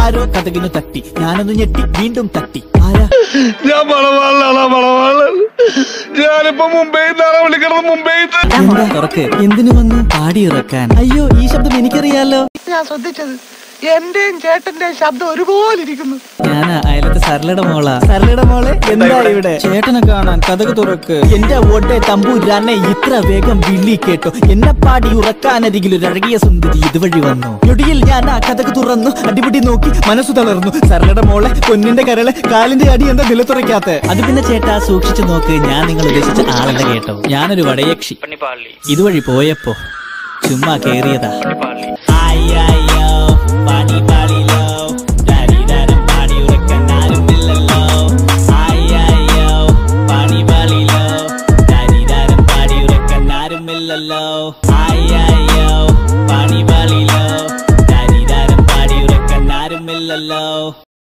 ആരോ കഥകിനു തട്ടി ഞാനൊന്ന് ഞെട്ടി വീണ്ടും തട്ടി ആരാ ഞാൻ മണവാളാണ് മണവാളൻ ഞാനിപ്പോ മുംബൈ നിന്നാണ് വിളിക്കണത് മുംബൈ എന്താ തുറക്ക് എന്തിനു വന്നു പാടിയിറക്കാൻ അയ്യോ ഈ ശബ്ദം എനിക്കറിയാലോ ഞാൻ ശ്രദ്ധിച്ചത് എന്റെയും ചേട്ടന്റെയും ശബ്ദം ഒരുപോലെ ഇരിക്കുന്നു ഞാനാ അയലത്തെ സരളയുടെ മോളാ സരളയുടെ മോളെ എന്താ ഇവിടെ ചേട്ടനെ കാണാൻ കഥക് തുറക്ക് എന്റെ ഓട്ടെ തമ്പൂരാനെ ഇത്ര വേഗം വിളി കേട്ടോ എന്നെ പാടി ഉറക്കാനരികിൽ ഒരു അഴകിയ സുന്ദരി ഇതുവഴി വന്നു ഞൊടിയിൽ ഞാൻ ആ കഥക് തുറന്നു അടിപിടി നോക്കി മനസ്സു തളർന്നു സരളയുടെ മോളെ പൊന്നിന്റെ കരളെ കാലിന്റെ അടി എന്താ നിലത്തുറയ്ക്കാത്ത അത് പിന്നെ ചേട്ടാ സൂക്ഷിച്ചു നോക്ക് ഞാൻ നിങ്ങൾ ഉദ്ദേശിച്ച ആളല്ല കേട്ടോ ഞാനൊരു വടയക്ഷി ഇതുവഴി പോയപ്പോ ചുമ്മാ കേറിയതാ ആയ്യോ പണി പാളിലോ ദരിദരം പാടി ഉറക്കാൻ ആരുമില്ലല്ലോ ആയ്യോ പണി പാളിലോ ദരിദരം പാടി ഉറക്കാൻ ആരുമില്ലല്ലോ ആയ്യോ പണി പാളിലോ ദരിദരം പാടി ഉറക്കാൻ ആരുമില്ലല്ലോ